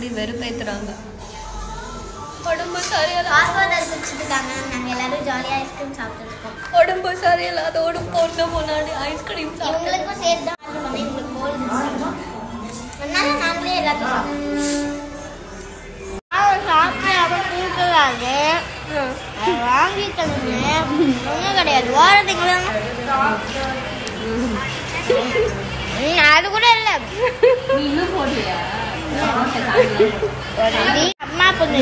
சொல்லி வெறுப்பேத்துறாங்க உடம்பு சரியில்லை பாஸ்வேர்ட் குடிச்சிருக்காங்க நாங்கள் எல்லாரும் ஜாலியாக ஐஸ்கிரீம் சாப்பிட்டுருக்கோம் உடம்பு சரியில்லாத ஒரு பொண்ணு முன்னாடி ஐஸ்கிரீம் சாப்பிட்டு இவங்களுக்கும் சேர்த்து தான் ஆர்டர் பண்ணி எங்களுக்கு போல் அதனால நாங்களே எல்லாத்தையும் சாப்பிட்டோம் சாப்பிட்டு அவன் கொடுக்குறாங்க வாங்கிட்டோம்னு ஒன்றும் கிடையாது வாரத்துக்குள்ள அது கூட இல்லை நீ இன்னும் போடலையா அம்மா பொண்ணு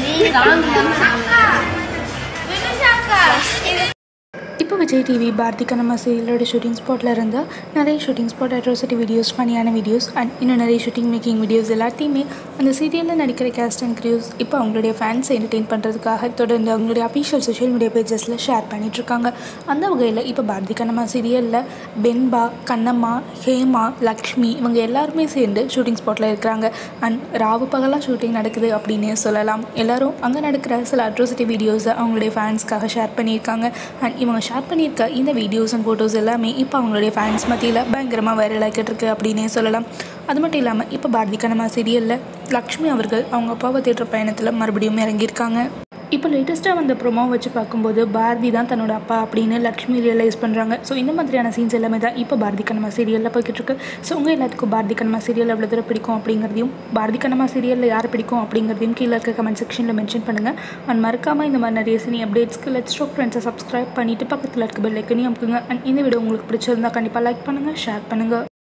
இப்போ விஜய் டிவி பாரதி கண்ணம்மா சீரியலோட ஷூட்டிங் ஸ்பாட்டில் இருந்து நிறைய ஷூட்டிங் ஸ்பாட் அட்ராசிட்டி வீடியோஸ் ஃபனியான வீடியோஸ் அண்ட் இன்னும் நிறைய ஷூட்டிங் மேக்கிங் வீடியோஸ் எல்லாத்தையுமே அந்த சீரியலில் நடிக்கிற கேஸ்ட் அண்ட் க்ரியூஸ் இப்போ அவங்களுடைய ஃபேன்ஸை என்டர்டெயின் பண்ணுறதுக்காக தொடர்ந்து அவங்களுடைய அஃபிஷியல் சோஷியல் மீடியா பேஜஸில் ஷேர் பண்ணிகிட்ருக்காங்க அந்த வகையில் இப்போ பாரதி கண்ணம்மா சீரியலில் பென்பா கண்ணம்மா ஹேமா லக்ஷ்மி இவங்க எல்லாருமே சேர்ந்து ஷூட்டிங் ஸ்பாட்டில் இருக்கிறாங்க அண்ட் ராவு பகலாக ஷூட்டிங் நடக்குது அப்படின்னே சொல்லலாம் எல்லாரும் அங்கே நடக்கிற சில அட்ரோசிட்டி வீடியோஸை அவங்களுடைய ஃபேன்ஸ்க்காக ஷேர் பண்ணியிருக்காங்க அண்ட் இவங்க ஷேர் பண்ணியிருக்க இந்த வீடியோஸ் அண்ட் ஃபோட்டோஸ் எல்லாமே இப்போ அவங்களுடைய ஃபேன்ஸ் மத்தியில் பயங்கரமாக வைரல் ஆகிட்டு இருக்கு அப்படின்னே சொல்லலாம் அது மட்டும் இல்லாமல் இப்போ பாரதி கண்ணம்மா சீரியலில் லக்ஷ்மி அவர்கள் அவங்க அப்பாவை தேடுற பயணத்தில் மறுபடியும் இறங்கியிருக்காங்க இப்போ லேட்டஸ்ட்டாக வந்த ப்ரோமோ வச்சு பார்க்கும்போது பாரதி தான் தன்னோட அப்பா அப்படின்னு லக்ஷ்மி ரியலைஸ் பண்ணுறாங்க ஸோ இந்த மாதிரியான சீன்ஸ் எல்லாமே தான் இப்போ பாரதி கண்ணம்மா சீரியலில் போய்கிட்டு இருக்கு ஸோ உங்கள் எல்லாத்துக்கும் பாரதி கண்ணம்மா சீரியல் எவ்வளோ தூரம் பிடிக்கும் அப்படிங்கிறதையும் பாரதி கண்ணம்மா சீரியலில் யார் பிடிக்கும் அப்படிங்கிறதையும் கீழே இருக்க கமெண்ட் செக்ஷனில் மென்ஷன் பண்ணுங்கள் அண்ட் மறக்காமல் இந்த மாதிரி நிறைய சினி அப்டேட்ஸ்க்கு லெட் ஸ்டாக் ஃப்ரெண்ட்ஸை சப்ஸ்கிரைப் பண்ணிவிட்டு பக்கத்தில் இருக்க பெல் ஐக்கனையும் அமுக்குங்க அண்ட் இந்த வீடியோ உங்களுக்கு பிடிச்சிருந்தா கண்டிப்பாக லைக் பண்ணுங்கள் ஷேர் பண்ணுங்கள்